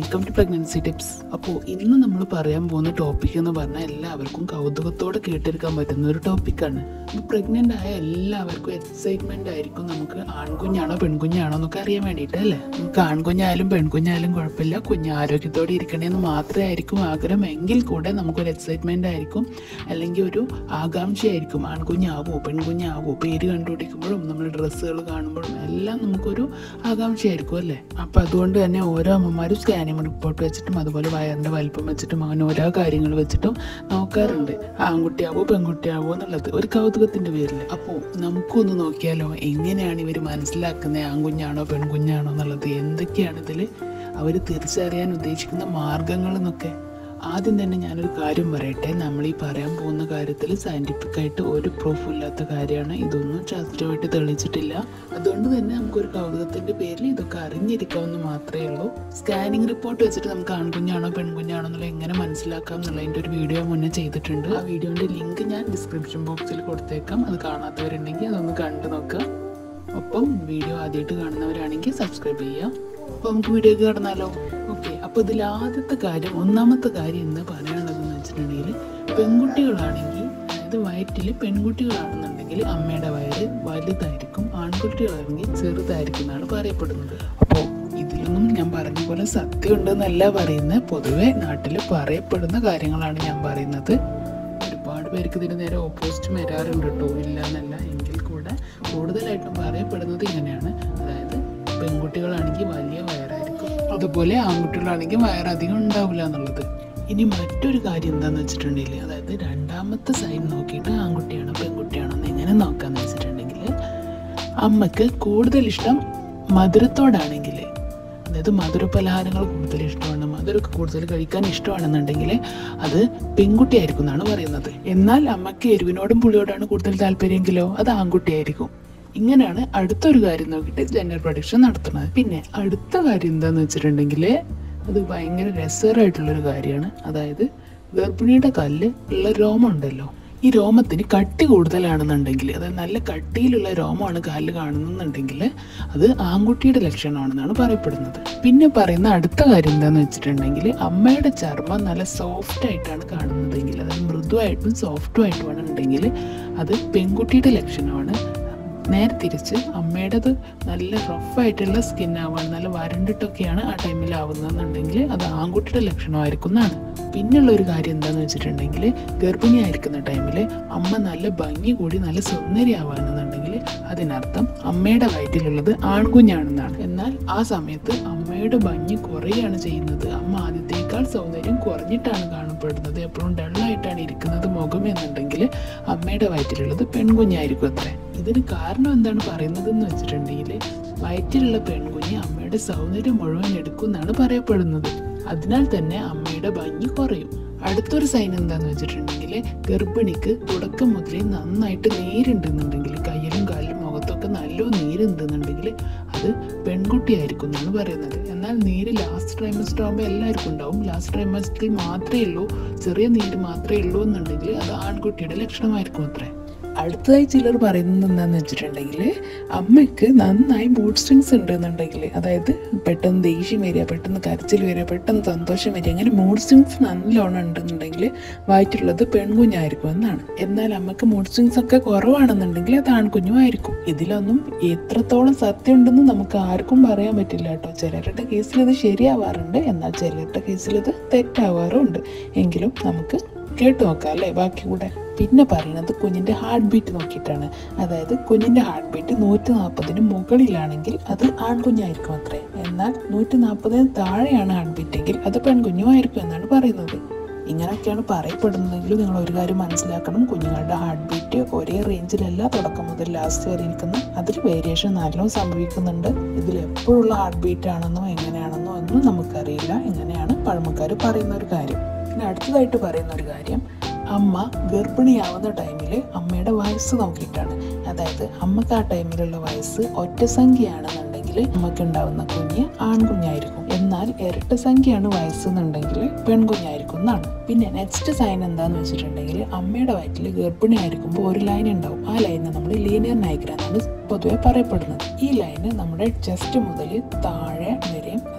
welcome to pregnancy tips അപ്പോൾ ഇന്ന് നമ്മൾ പറയാൻ പോകുന്ന ടോപ്പിക് എന്ന് പറഞ്ഞാൽ എല്ലാവർക്കും കൗതുകത്തോടെ കേട്ടെടുക്കാൻ പറ്റുന്ന ഒരു ടോപ്പിക്കാണ് അപ്പോൾ പ്രഗ്നൻ്റ് ആയ എല്ലാവർക്കും എക്സൈറ്റ്മെൻ്റ് ആയിരിക്കും നമുക്ക് ആൺകുഞ്ഞാണോ പെൺകുഞ്ഞാണോ എന്നൊക്കെ അറിയാൻ വേണ്ടിയിട്ട് അല്ലേ നമുക്ക് ആൺകുഞ്ഞായാലും പെൺകുഞ്ഞായാലും കുഴപ്പമില്ല കുഞ്ഞ് ആരോഗ്യത്തോടെ ഇരിക്കണേന്ന് മാത്രമേ ആയിരിക്കും ആഗ്രഹം എങ്കിൽ കൂടെ നമുക്കൊരു എക്സൈറ്റ്മെൻ്റ് ആയിരിക്കും അല്ലെങ്കിൽ ഒരു ആകാംക്ഷയായിരിക്കും ആൺകുഞ്ഞാവോ പെൺകുഞ്ഞാവോ പേര് കണ്ടുപിടിക്കുമ്പോഴും നമ്മൾ ഡ്രസ്സുകൾ കാണുമ്പോഴും എല്ലാം നമുക്കൊരു ആകാംക്ഷയായിരിക്കും അല്ലേ അപ്പം അതുകൊണ്ട് തന്നെ ഓരോ അമ്മമാരും സ്കാനിങ് റിപ്പോർട്ട് വെച്ചിട്ടും അതുപോലെ വയറിൻ്റെ വലിപ്പം വെച്ചിട്ടും അങ്ങനെ ഓരോ കാര്യങ്ങൾ വെച്ചിട്ടും നോക്കാറുണ്ട് ആൺകുട്ടിയാവോ പെൺകുട്ടിയാവോ എന്നുള്ളത് ഒരു കൗതുകത്തിൻ്റെ പേരിൽ അപ്പോൾ നമുക്കൊന്ന് നോക്കിയാലോ എങ്ങനെയാണ് ഇവർ മനസ്സിലാക്കുന്നത് ആൺകുഞ്ഞാണോ പെൺകുഞ്ഞാണോ എന്നുള്ളത് എന്തൊക്കെയാണ് ഇതിൽ അവർ തിരിച്ചറിയാൻ ഉദ്ദേശിക്കുന്ന മാർഗങ്ങൾ എന്നൊക്കെ ആദ്യം തന്നെ ഞാനൊരു കാര്യം പറയട്ടെ നമ്മൾ ഈ പറയാൻ പോകുന്ന കാര്യത്തിൽ സയൻറ്റിഫിക് ആയിട്ട് ഒരു പ്രൂഫും ഇല്ലാത്ത കാര്യമാണ് ഇതൊന്നും ശാസ്ത്രമായിട്ട് തെളിയിച്ചിട്ടില്ല അതുകൊണ്ട് തന്നെ നമുക്കൊരു കൗതുകത്തിന്റെ പേരിൽ ഇതൊക്കെ അറിഞ്ഞിരിക്കാമെന്ന് മാത്രമേ ഉള്ളൂ സ്കാനിങ് റിപ്പോർട്ട് വെച്ചിട്ട് നമുക്ക് ആൺകുഞ്ഞാണോ പെൺകുഞ്ഞാണോ എന്നുള്ള എങ്ങനെ മനസ്സിലാക്കാം എന്നുള്ളതിൻ്റെ ഒരു വീഡിയോ മുന്നേ ചെയ്തിട്ടുണ്ട് ആ വീഡിയോന്റെ ലിങ്ക് ഞാൻ ഡിസ്ക്രിപ്ഷൻ ബോക്സിൽ കൊടുത്തേക്കാം അത് കാണാത്തവരുണ്ടെങ്കിൽ അതൊന്ന് കണ്ടു നോക്കുക ഒപ്പം വീഡിയോ ആദ്യമായിട്ട് കാണുന്നവരാണെങ്കിൽ സബ്സ്ക്രൈബ് ചെയ്യുക അപ്പോൾ നമുക്ക് വീഡിയോക്ക് കടന്നാലോ ഓക്കെ അപ്പോൾ ഇതിൽ ആദ്യത്തെ കാര്യം ഒന്നാമത്തെ കാര്യം എന്ന് പറയാനുള്ളതെന്ന് വെച്ചിട്ടുണ്ടെങ്കിൽ പെൺകുട്ടികളാണെങ്കിൽ അതായത് വയറ്റിൽ പെൺകുട്ടികളാണെന്നുണ്ടെങ്കിൽ അമ്മയുടെ വയറ് വലുതായിരിക്കും ആൺകുട്ടികളാണെങ്കിൽ ചെറുതായിരിക്കും എന്നാണ് പറയപ്പെടുന്നത് അപ്പോൾ ഇതിലൊന്നും ഞാൻ പറഞ്ഞ പോലെ സത്യമുണ്ടെന്നല്ല പറയുന്നത് പൊതുവെ നാട്ടിൽ പറയപ്പെടുന്ന കാര്യങ്ങളാണ് ഞാൻ പറയുന്നത് ഒരുപാട് പേർക്ക് ഇതിന് നേരെ ഓപ്പോസിറ്റ് വരാറുണ്ട് കേട്ടോ ഇല്ല എന്നല്ല എങ്കിൽ കൂടെ കൂടുതലായിട്ടും പറയപ്പെടുന്നത് ഇങ്ങനെയാണ് അതായത് പെൺകുട്ടികളാണെങ്കിൽ വലിയ വയറായിരിക്കും അതുപോലെ ആൺകുട്ടികളാണെങ്കിൽ വയറധികം ഉണ്ടാവില്ല എന്നുള്ളത് ഇനി മറ്റൊരു കാര്യം എന്താണെന്ന് വെച്ചിട്ടുണ്ടെങ്കിൽ അതായത് രണ്ടാമത്തെ സൈൻ നോക്കിയിട്ട് ആൺകുട്ടിയാണോ പെൺകുട്ടിയാണോ എന്ന് എങ്ങനെ നോക്കാന്ന് വെച്ചിട്ടുണ്ടെങ്കിൽ അമ്മയ്ക്ക് കൂടുതൽ ഇഷ്ടം മധുരത്തോടാണെങ്കിൽ അതായത് മധുര പലഹാരങ്ങൾ കൂടുതൽ ഇഷ്ടമാണ് മധുരമൊക്കെ കൂടുതൽ കഴിക്കാൻ ഇഷ്ടമാണെന്നുണ്ടെങ്കിൽ അത് പെൺകുട്ടിയായിരിക്കും എന്നാണ് പറയുന്നത് എന്നാൽ അമ്മയ്ക്ക് എരിവിനോടും പുളിയോടാണ് കൂടുതൽ താല്പര്യമെങ്കിലോ അത് ആൺകുട്ടിയായിരിക്കും ഇങ്ങനെയാണ് അടുത്തൊരു കാര്യം നോക്കിയിട്ട് ജെൻഡർ പ്രൊഡിക്ഷൻ നടത്തുന്നത് പിന്നെ അടുത്ത കാര്യം എന്താന്ന് വെച്ചിട്ടുണ്ടെങ്കിൽ അത് ഭയങ്കര രസകരമായിട്ടുള്ളൊരു കാര്യമാണ് അതായത് ഗർഭിണിയുടെ കല്ല് ഉള്ള രോമം ഉണ്ടല്ലോ ഈ രോമത്തിന് കട്ടി കൂടുതലാണെന്നുണ്ടെങ്കിൽ അതായത് നല്ല കട്ടിയിലുള്ള രോമമാണ് കാലിൽ കാണുന്നുണ്ടെങ്കിൽ അത് ആൺകുട്ടിയുടെ ലക്ഷണമാണെന്നാണ് പറയപ്പെടുന്നത് പിന്നെ പറയുന്ന അടുത്ത കാര്യം എന്താണെന്ന് വെച്ചിട്ടുണ്ടെങ്കിൽ അമ്മയുടെ ചർമ്മം നല്ല സോഫ്റ്റ് ആയിട്ടാണ് കാണുന്നതെങ്കിൽ അതായത് മൃദുവായിട്ടും സോഫ്റ്റും ആയിട്ടുമാണ് ഉണ്ടെങ്കിൽ അത് പെൺകുട്ടിയുടെ ലക്ഷണമാണ് നേരെ തിരിച്ച് അമ്മയുടേത് നല്ല റഫായിട്ടുള്ള സ്കിൻ ആവാണ് നല്ല വരണ്ടിട്ടൊക്കെയാണ് ആ ടൈമിൽ ആവുന്നതെന്നുണ്ടെങ്കിൽ അത് ആൺകുട്ടിയുടെ ലക്ഷണമായിരിക്കും എന്നാണ് പിന്നെയുള്ള ഒരു കാര്യം എന്താണെന്ന് വെച്ചിട്ടുണ്ടെങ്കിൽ ഗർഭിണിയായിരിക്കുന്ന ടൈമിൽ അമ്മ നല്ല ഭംഗി കൂടി നല്ല സുന്ദരി ആവാണെന്നുണ്ടെങ്കിൽ അതിനർത്ഥം അമ്മയുടെ വയറ്റിലുള്ളത് ആൺകുഞ്ഞാണെന്നാണ് എന്നാൽ ആ സമയത്ത് അമ്മയുടെ ഭംഗി കുറയാണ് ചെയ്യുന്നത് അമ്മ ആദ്യത്തേക്കാൾ സൗന്ദര്യം കുറഞ്ഞിട്ടാണ് കാണപ്പെടുന്നത് എപ്പോഴും ഡള്ളായിട്ടാണ് ഇരിക്കുന്നത് മുഖം എന്നുണ്ടെങ്കിൽ അമ്മയുടെ വയറ്റിലുള്ളത് പെൺകുഞ്ഞായിരിക്കും അത്രേ ഇതിന് കാരണം എന്താണ് പറയുന്നത് എന്ന് വെച്ചിട്ടുണ്ടെങ്കിൽ വയറ്റിലുള്ള പെൺകുഞ്ഞ് അമ്മയുടെ സൗന്ദര്യം മുഴുവൻ എടുക്കും എന്നാണ് പറയപ്പെടുന്നത് അതിനാൽ തന്നെ അമ്മയുടെ ഭംഗി കുറയും അടുത്തൊരു സൈൻ എന്താന്ന് വെച്ചിട്ടുണ്ടെങ്കിൽ ഗർഭിണിക്ക് തുടക്കം മുതലേ നന്നായിട്ട് നീരുണ്ടെന്നുണ്ടെങ്കിൽ കയ്യിലും കാലിലും മുഖത്തൊക്കെ നല്ല നീരുണ്ടെന്നുണ്ടെങ്കിൽ അത് പെൺകുട്ടിയായിരിക്കും എന്നാണ് പറയുന്നത് എന്നാൽ നീര് ലാസ്റ്റ് ട്രൈമസ്റ്റർ ആകുമ്പോൾ എല്ലാവർക്കും ഉണ്ടാവും ലാസ്റ്റ് ട്രൈമസ്റ്ററിൽ മാത്രമേ ഉള്ളൂ ചെറിയ നീര് മാത്രമേ ഉള്ളൂ എന്നുണ്ടെങ്കിൽ അത് ആൺകുട്ടിയുടെ ലക്ഷണമായിരിക്കും അത്രേ അടുത്തതായി ചിലർ പറയുന്നത് എന്താണെന്ന് വെച്ചിട്ടുണ്ടെങ്കിൽ അമ്മയ്ക്ക് നന്നായി മൂഡ് സ്വിങ്സ് ഉണ്ട് എന്നുണ്ടെങ്കിൽ അതായത് പെട്ടെന്ന് ദേഷ്യം വരിക പെട്ടെന്ന് കരച്ചിൽ വരിക പെട്ടെന്ന് സന്തോഷം വരിക അങ്ങനെ മൂഡ് സ്വിങ്സ് നല്ലോണം ഉണ്ടെന്നുണ്ടെങ്കിൽ വയറ്റുള്ളത് പെൺകുഞ്ഞായിരിക്കും എന്നാണ് എന്നാൽ അമ്മയ്ക്ക് മൂഡ് സ്വിങ്സ് ഒക്കെ കുറവാണെന്നുണ്ടെങ്കിൽ അത് ആൺകുഞ്ഞുമായിരിക്കും ഇതിലൊന്നും എത്രത്തോളം സത്യം ഉണ്ടെന്ന് നമുക്ക് ആർക്കും പറയാൻ പറ്റില്ല കേട്ടോ ചിലരുടെ കേസിൽ ഇത് ശരിയാവാറുണ്ട് എന്നാൽ ചിലരുടെ കേസിൽ ഇത് തെറ്റാവാറുമുണ്ട് എങ്കിലും നമുക്ക് കേട്ടു നോക്കാം അല്ലേ ബാക്കി കൂടെ പിന്നെ പറയുന്നത് കുഞ്ഞിൻ്റെ ഹാർട്ട് ബീറ്റ് നോക്കിയിട്ടാണ് അതായത് കുഞ്ഞിൻ്റെ ഹാർട്ട് ബീറ്റ് നൂറ്റി നാൽപ്പതിന് മുകളിലാണെങ്കിൽ അത് ആൺകുഞ്ഞായിരിക്കും അത്രേ എന്നാൽ നൂറ്റി നാൽപ്പതിന് താഴെയാണ് ഹാർട്ട് ബീറ്റെങ്കിൽ അത് പെൺകുഞ്ഞുമായിരിക്കും എന്നാണ് പറയുന്നത് ഇങ്ങനെയൊക്കെയാണ് പറയപ്പെടുന്നതെങ്കിലും നിങ്ങൾ ഒരു കാര്യം മനസ്സിലാക്കണം കുഞ്ഞുങ്ങളുടെ ഹാർട്ട് ബീറ്റ് ഒരേ റേഞ്ചിലല്ല തുടക്കം മുതൽ ലാസ്റ്റ് വരെ ഇരിക്കുന്നത് അതിൽ വേരിയേഷൻ നല്ലോണം സംഭവിക്കുന്നുണ്ട് ഇതിൽ എപ്പോഴുള്ള ഹാർട്ട് ബീറ്റ് ആണെന്നോ എങ്ങനെയാണെന്നോ ഒന്നും നമുക്കറിയില്ല ഇങ്ങനെയാണ് പഴമക്കാർ പറയുന്ന ഒരു കാര്യം പിന്നെ അടുത്തതായിട്ട് പറയുന്ന ഒരു കാര്യം അമ്മ ഗർഭിണിയാവുന്ന ടൈമിൽ അമ്മയുടെ വയസ്സ് നോക്കിയിട്ടാണ് അതായത് അമ്മക്ക് ആ ടൈമിലുള്ള വയസ്സ് ഒറ്റ സംഖ്യയാണെന്നുണ്ടെങ്കിൽ അമ്മക്ക് ഉണ്ടാവുന്ന കുഞ്ഞ് ആൺകുഞ്ഞായിരിക്കും എന്നാൽ ഇരട്ട സംഖ്യയാണ് വയസ്സ് എന്നുണ്ടെങ്കിൽ പെൺകുഞ്ഞായിരിക്കും എന്നാണ് പിന്നെ നെക്സ്റ്റ് സൈൻ എന്താന്ന് വെച്ചിട്ടുണ്ടെങ്കിൽ അമ്മയുടെ വയറ്റിൽ ഗർഭിണിയായിരിക്കുമ്പോൾ ഒരു ലൈൻ ഉണ്ടാവും ആ ലൈനെ നമ്മൾ ലീനിയർ നൈഗ്ര എന്നാണ് പൊതുവെ പറയപ്പെടുന്നത് ഈ ലൈന് നമ്മുടെ ചെസ്റ്റ് മുതൽ താഴെ വരെയും അതായത്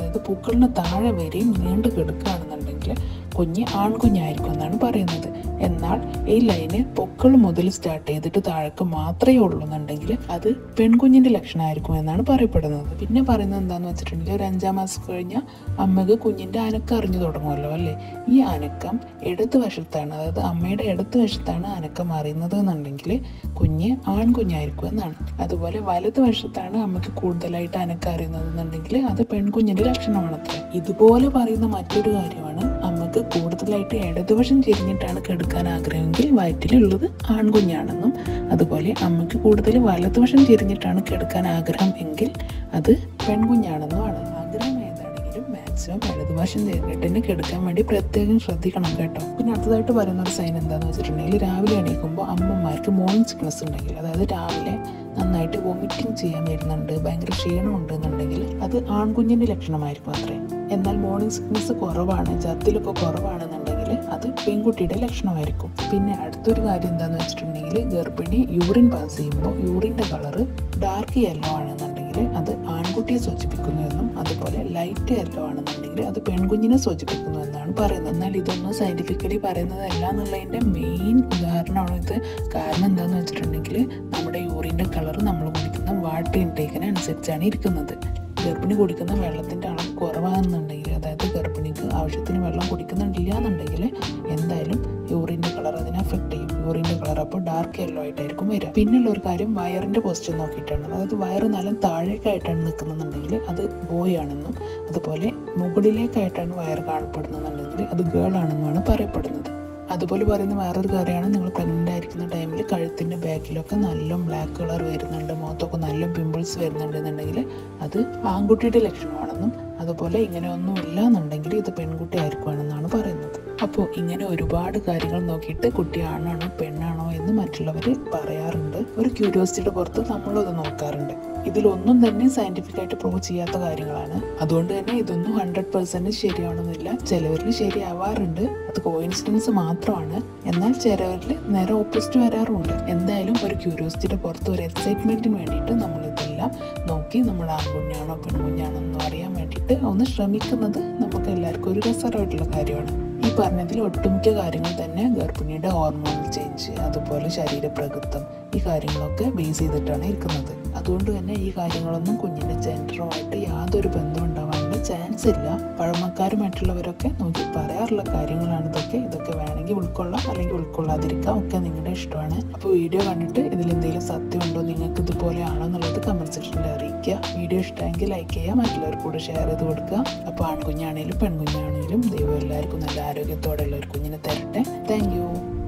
അതായത് പൂക്കളിന് താഴെ വരെയും നീണ്ടു കിടക്കുകയാണെന്നുണ്ടെങ്കിൽ കുഞ്ഞ് ആൺകുഞ്ഞായിരിക്കും എന്നാണ് പറയുന്നത് എന്നാൽ ഈ ലൈന് പൊക്കൾ മുതൽ സ്റ്റാർട്ട് ചെയ്തിട്ട് താഴേക്ക് മാത്രമേ ഉള്ളൂ എന്നുണ്ടെങ്കിൽ അത് പെൺകുഞ്ഞിന്റെ ലക്ഷണമായിരിക്കും എന്നാണ് പറയപ്പെടുന്നത് പിന്നെ പറയുന്നത് എന്താന്ന് വെച്ചിട്ടുണ്ടെങ്കിൽ ഒരു അഞ്ചാം മാസം കഴിഞ്ഞാൽ അമ്മക്ക് കുഞ്ഞിന്റെ അനക്കം അറിഞ്ഞു തുടങ്ങുമല്ലോ അല്ലേ ഈ അനക്കം ഇടത് വശത്താണ് അതായത് അമ്മയുടെ ഇടത് വശത്താണ് അനക്കം അറിയുന്നത് എന്നുണ്ടെങ്കിൽ കുഞ്ഞ് ആൺകുഞ്ഞായിരിക്കും എന്നാണ് അതുപോലെ വലത് വശത്താണ് അമ്മയ്ക്ക് കൂടുതലായിട്ട് അനക്കം അറിയുന്നത് എന്നുണ്ടെങ്കിൽ അത് പെൺകുഞ്ഞിന്റെ ലക്ഷണമാണത്രേ ഇതുപോലെ പറയുന്ന മറ്റൊരു കാര്യമാണ് അമ്മക്ക് കൂടുതലായിട്ട് ഇടതുവശം ചെരിഞ്ഞിട്ടാണ് കെടുക്കാൻ ആഗ്രഹമെങ്കിൽ വയറ്റിലുള്ളത് ആൺകുഞ്ഞാണെന്നും അതുപോലെ അമ്മയ്ക്ക് കൂടുതൽ വലതുവശം ചെരിഞ്ഞിട്ടാണ് കെടുക്കാൻ ആഗ്രഹം എങ്കിൽ അത് പെൺകുഞ്ഞാണെന്നുമാണ് ആഗ്രഹം ഏതാണെങ്കിലും മാക്സിമം ഇടതുവശം ചെരിഞ്ഞിട്ട് തന്നെ കെടുക്കാൻ വേണ്ടി പ്രത്യേകം ശ്രദ്ധിക്കണം കേട്ടോ പിന്നെ അടുത്തതായിട്ട് പറയുന്ന ഒരു സൈൻ എന്താണെന്ന് വെച്ചിട്ടുണ്ടെങ്കിൽ രാവിലെ എണീക്കുമ്പോൾ അമ്മമാർക്ക് മോർണിംഗ് സിക്നസ് ഉണ്ടെങ്കിൽ അതായത് രാവിലെ നന്നായിട്ട് വൊമിറ്റിംഗ് ചെയ്യാൻ വരുന്നുണ്ട് ഭയങ്കര ക്ഷീണം ഉണ്ട് എന്നുണ്ടെങ്കിൽ അത് ആൺകുഞ്ഞിൻ്റെ ലക്ഷണമായിരിക്കും അത്രേ എന്നാൽ മോർണിംഗ് സിക്നസ് കുറവാണ് ഛർദിലൊക്കെ കുറവാണെന്നുണ്ടെങ്കിൽ അത് പെൺകുട്ടിയുടെ ലക്ഷണമായിരിക്കും പിന്നെ അടുത്തൊരു കാര്യം എന്താണെന്ന് വെച്ചിട്ടുണ്ടെങ്കിൽ ഗർഭിണി യൂറിൻ പാസ് ചെയ്യുമ്പോൾ യൂറിൻ്റെ കളറ് ഡാർക്ക് യെല്ലോ ആണെന്നുണ്ടെങ്കിൽ അത് ആൺകുട്ടിയെ സൂചിപ്പിക്കുന്നു എന്നും അതുപോലെ ലൈറ്റ് യെല്ലോ ആണെന്നുണ്ടെങ്കിൽ അത് പെൺകുഞ്ഞിനെ സൂചിപ്പിക്കുന്നു എന്നാണ് പറയുന്നത് എന്നാൽ ഇതൊന്നും സയൻറ്റിഫിക്കലി പറയുന്നതല്ല എന്നുള്ളതിൻ്റെ മെയിൻ ഉദാഹരണമാണ് ഇത് കാരണം എന്താണെന്ന് വെച്ചിട്ടുണ്ടെങ്കിൽ നമ്മുടെ യൂറിൻ്റെ കളർ നമ്മൾ കുടിക്കുന്ന വാട്ടർ ഇൻടേക്കിന് അനുസരിച്ചാണ് ഇരിക്കുന്നത് ഗർഭിണി കുടിക്കുന്ന വെള്ളത്തിൻ്റെ അളവ് കുറവാണെന്നുണ്ടെങ്കിൽ അതായത് ഗർഭിണിക്ക് ആവശ്യത്തിന് വെള്ളം കുടിക്കുന്നുണ്ടില്ല എന്നുണ്ടെങ്കിൽ എന്തായാലും യൂറിൻ്റെ കളർ അതിനെ അഫക്റ്റ് ചെയ്യും യൂറിൻ്റെ കളർ അപ്പോൾ ഡാർക്ക് യെല്ലോ ആയിട്ടായിരിക്കും വരിക പിന്നെയുള്ള ഒരു കാര്യം വയറിൻ്റെ പൊസിഷൻ നോക്കിയിട്ടാണ് അതായത് വയറ് നല്ല താഴേക്കായിട്ടാണ് നിൽക്കുന്നുണ്ടെങ്കിൽ അത് ബോയ് ആണെന്നും അതുപോലെ മുകളിലേക്കായിട്ടാണ് വയറ് കാണപ്പെടുന്നുണ്ടെങ്കിൽ അത് ഗേൾ ആണെന്നുമാണ് പറയപ്പെടുന്നത് അതുപോലെ പറയുന്ന വേറൊരു കാര്യമാണ് നിങ്ങൾ പ്രഗ്നൻ്റ് ആയിരിക്കുന്ന ടൈമിൽ കഴുത്തിൻ്റെ ബാക്കിലൊക്കെ നല്ല ബ്ലാക്ക് കളർ വരുന്നുണ്ട് മുഖത്തൊക്കെ നല്ല പിമ്പിൾസ് വരുന്നുണ്ടെന്നുണ്ടെങ്കിൽ അത് ആൺകുട്ടിയുടെ ലക്ഷണമാണെന്നും അതുപോലെ ഇങ്ങനെ ഒന്നും ഇല്ല എന്നുണ്ടെങ്കിൽ ഇത് പെൺകുട്ടി ആയിരിക്കുമെന്നാണ് പറയുന്നത് അപ്പോൾ ഇങ്ങനെ ഒരുപാട് കാര്യങ്ങൾ നോക്കിയിട്ട് കുട്ടി ആണാണോ പെണ്ണാണോ എന്ന് മറ്റുള്ളവർ പറയാറുണ്ട് ഒരു ക്യൂരിയോസിറ്റിയുടെ പുറത്ത് നമ്മളത് നോക്കാറുണ്ട് ഇതിലൊന്നും തന്നെ സയന്റിഫിക് ആയിട്ട് പ്രൂവ് ചെയ്യാത്ത കാര്യങ്ങളാണ് അതുകൊണ്ട് തന്നെ ഇതൊന്നും ഹൺഡ്രഡ് പെർസെന്റ് ശരിയാവണമെന്നില്ല ചിലവരിൽ ശരിയാവാറുണ്ട് അത് കോയിൻസിഡൻസ് മാത്രമാണ് എന്നാൽ ചിലവരിൽ നേരെ ഓപ്പോസിറ്റ് വരാറുമുണ്ട് എന്തായാലും ഒരു ക്യൂരിയോസിറ്റിയുടെ പുറത്ത് ഒരു എക്സൈറ്റ്മെന്റിന് വേണ്ടിയിട്ട് നമ്മൾ ഇതെല്ലാം നോക്കി നമ്മൾ ആൺകുഞ്ഞാണോ പെൺകുഞ്ഞാണോ എന്ന് അറിയാൻ വേണ്ടിയിട്ട് ഒന്ന് ശ്രമിക്കുന്നത് നമുക്ക് എല്ലാവർക്കും ഒരു രസകരമായിട്ടുള്ള കാര്യമാണ് ഈ പറഞ്ഞതിൽ ഒട്ടുമിക്ക കാര്യങ്ങൾ തന്നെ ഗർഭിണിയുടെ ഹോർമോണൽ ചേഞ്ച് അതുപോലെ ശരീരപ്രകൃതം ഈ കാര്യങ്ങളൊക്കെ ബേസ് ചെയ്തിട്ടാണ് ഇരിക്കുന്നത് അതുകൊണ്ട് തന്നെ ഈ കാര്യങ്ങളൊന്നും കുഞ്ഞിൻ്റെ ജെൻഡറുമായിട്ട് യാതൊരു ബന്ധവും ഉണ്ടാവാനുള്ള ചാൻസ് ഇല്ല പഴമക്കാരുമായിട്ടുള്ളവരൊക്കെ നോക്കി പറയാറുള്ള കാര്യങ്ങളാണ് ഇതൊക്കെ ഇതൊക്കെ വേണമെങ്കിൽ ഉൾക്കൊള്ളാം അല്ലെങ്കിൽ ഉൾക്കൊള്ളാതിരിക്കാം ഒക്കെ നിങ്ങളുടെ ഇഷ്ടമാണ് അപ്പോൾ വീഡിയോ കണ്ടിട്ട് ഇതിൽ എന്തെങ്കിലും സത്യമുണ്ടോ നിങ്ങൾക്ക് ഇതുപോലെ ആണോ എന്നുള്ളത് കമൻറ്റ് സെക്ഷനിൽ അറിയിക്കുക വീഡിയോ ഇഷ്ടമെങ്കിൽ ലൈക്ക് ചെയ്യുക മറ്റുള്ളവർക്ക് കൂടെ ഷെയർ ചെയ്ത് കൊടുക്കുക അപ്പോൾ ആൺകുഞ്ഞാണേലും പെൺകുഞ്ഞാണേലും ദൈവം എല്ലാവർക്കും നല്ല ആരോഗ്യത്തോടെ ഉള്ള ഒരു കുഞ്ഞിനെ തരട്ടെ താങ്ക്